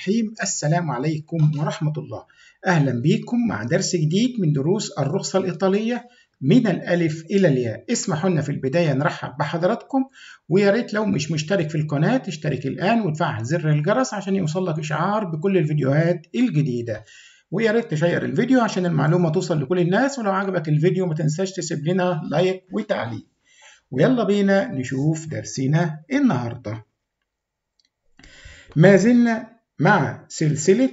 الرحيم السلام عليكم ورحمة الله أهلا بكم مع درس جديد من دروس الرخصة الإيطالية من الألف إلى الياء اسمحوا لنا في البداية نرحب بحضراتكم ويا ريت لو مش مشترك في القناة تشترك الآن وتفعل زر الجرس عشان يوصلك إشعار بكل الفيديوهات الجديدة ويا ريت تشير الفيديو عشان المعلومة توصل لكل الناس ولو عجبك الفيديو ما تنساش تسيب لنا لايك وتعليق ويلا بينا نشوف درسنا النهارده ما زلنا مع سلسلة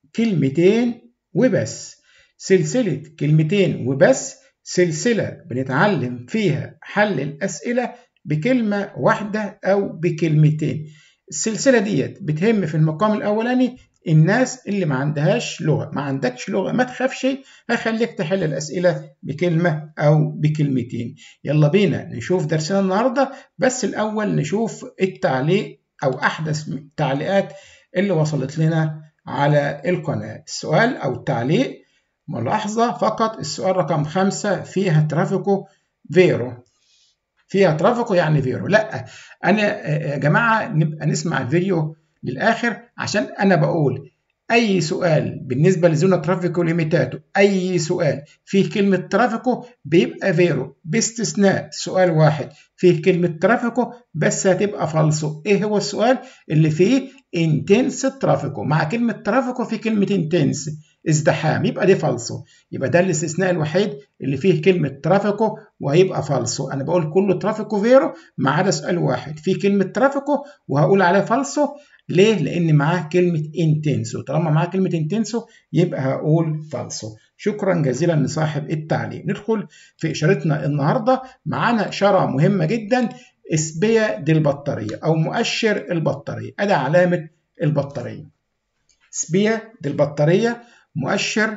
كلمتين وبس سلسلة كلمتين وبس سلسلة بنتعلم فيها حل الأسئلة بكلمة واحدة أو بكلمتين السلسلة ديت بتهم في المقام الأولاني الناس اللي ما عندهاش لغة ما عندكش لغة ما تخافش هخليك تحل الأسئلة بكلمة أو بكلمتين يلا بينا نشوف درسنا النهاردة بس الأول نشوف التعليق أو أحدث التعليقات اللي وصلت لنا على القناة السؤال أو التعليق ملاحظة فقط السؤال رقم خمسة فيها ترافيكو فيرو فيها ترافيكو يعني فيرو لا أنا يا جماعة نبقى نسمع الفيديو للآخر عشان أنا بقول أي سؤال بالنسبة لزونا ترافيكو ليميتاتو أي سؤال فيه كلمة ترافيكو بيبقى فيرو باستثناء سؤال واحد فيه كلمة ترافيكو بس هتبقى فالسو إيه هو السؤال اللي فيه انتنس ترافيكو مع كلمة ترافيكو في كلمة انتنس ازدحام يبقى دي فالسو يبقى ده الاستثناء الوحيد اللي فيه كلمة ترافيكو وهيبقى فالسو أنا بقول كله ترافيكو فيرو ما عدا سؤال واحد فيه كلمة ترافيكو وهقول عليه فالسو ليه؟ لأن معاه كلمة انتنسو طالما معاه كلمة انتنسو يبقى هقول فالسو شكرا جزيلا لصاحب التعليق ندخل في إشارتنا النهاردة معانا إشارة مهمة جدا اسبيا دي البطارية أو مؤشر البطارية أدي علامة البطارية اسبيا دي البطارية مؤشر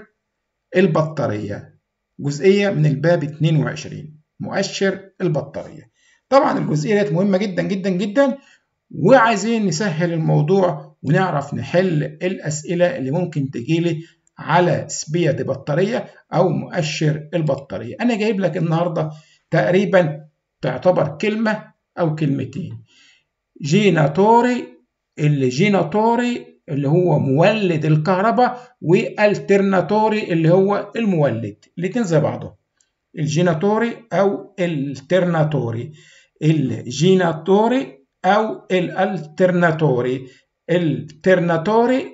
البطارية جزئية من الباب 22 مؤشر البطارية طبعا الجزئية دي مهمة جدا جدا جدا وعايزين نسهل الموضوع ونعرف نحل الأسئلة اللي ممكن تجيلي على سبيا دي بطارية أو مؤشر البطارية أنا جايب لك النهاردة تقريبا تعتبر كلمة أو كلمتين جيناتوري اللي جيناتوري اللي هو مولد الكهرباء والترناتوري اللي هو المولد الاتنين زي بعضهم الجيناتوري أو الترناتوري الجيناتوري أو الالترناتوري الترناتوري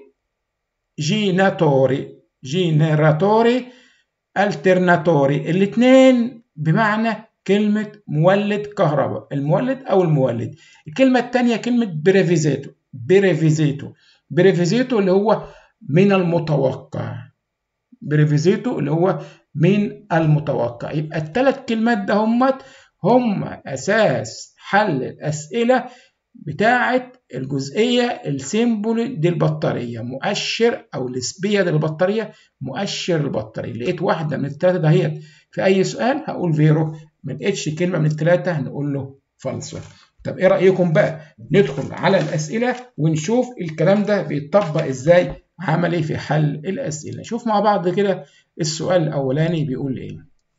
جيناتوري جينيراتوري الترناتوري الاثنين بمعنى كلمة مولد كهرباء المولد أو المولد الكلمة الثانية كلمة بريفيزيتو بريفيزيتو بريفيزيتو اللي هو من المتوقع بريفيزيتو اللي هو من المتوقع يبقى الثلاث كلمات ده هم هم أساس حل الأسئلة بتاعة الجزئية السيمبل دي البطارية مؤشر أو السبية دي البطارية مؤشر البطارية لقيت واحدة من الثلاثة دهيت في أي سؤال هقول فيرو ما لقيتش كلمة من الثلاثة هنقول له فالسو طب إيه رأيكم بقى ندخل على الأسئلة ونشوف الكلام ده بيتطبق إزاي عملي في حل الأسئلة نشوف مع بعض كده السؤال الأولاني بيقول إيه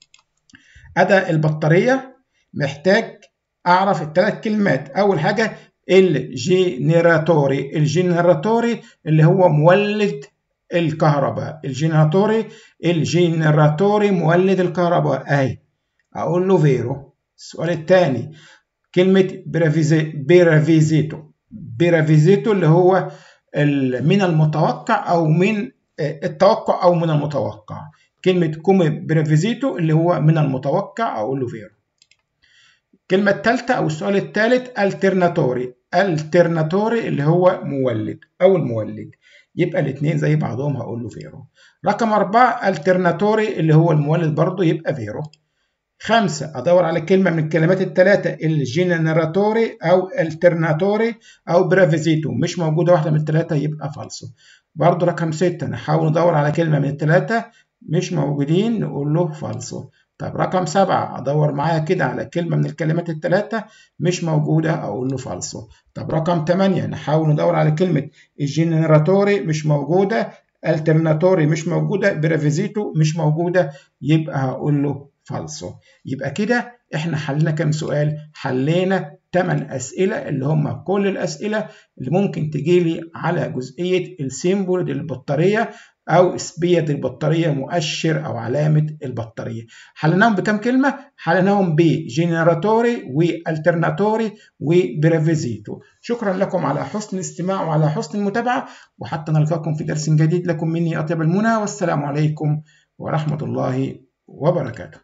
أداة البطارية محتاج اعرف الثلاث كلمات اول حاجه الجينيراتوري الجينيراتوري اللي هو مولد الكهرباء الجينيراتوري الجينيراتوري مولد الكهرباء اهي اقول له فيرو السؤال الثاني كلمه برافيزيتو برافيزيتو اللي هو من المتوقع او من التوقع او من المتوقع كلمه كومي برافيزيتو اللي هو من المتوقع اقول له فيرو الكلمة الثالثة أو السؤال الثالث الترناتوري الترناتوري اللي هو مولد أو المولد يبقى الاثنين زي بعضهم هقول له فيرو رقم أربعة الترناتوري اللي هو المولد برضه يبقى فيرو خمسة أدور على كلمة من الكلمات الثلاثة الجينيراتوري أو الترناتوري أو برافيزيتو مش موجودة واحدة من الثلاثة يبقى فالسو برضه رقم ستة نحاول ندور على كلمة من الثلاثة مش موجودين نقول له فالسو طب رقم سبعة أدور معايا كده على كلمة من الكلمات الثلاثة مش موجودة أقول له فالسو طب رقم تمانية نحاول ندور على كلمة الجينيراتوري مش موجودة الترناتوري مش موجودة برافيزيتو مش موجودة يبقى هقول له فالسو يبقى كده احنا حلينا كام سؤال حلينا 8 أسئلة اللي هم كل الأسئلة اللي ممكن تجيلي على جزئية السيمبل للبطارية أو بيد البطارية مؤشر أو علامة البطارية حلناهم بكم كلمة؟ حلناهم بجنراتوري والترناتوري وبريفيزيتو شكرا لكم على حسن الاستماع وعلى حسن المتابعة وحتى نلقاكم في درس جديد لكم مني أطيب المنى والسلام عليكم ورحمة الله وبركاته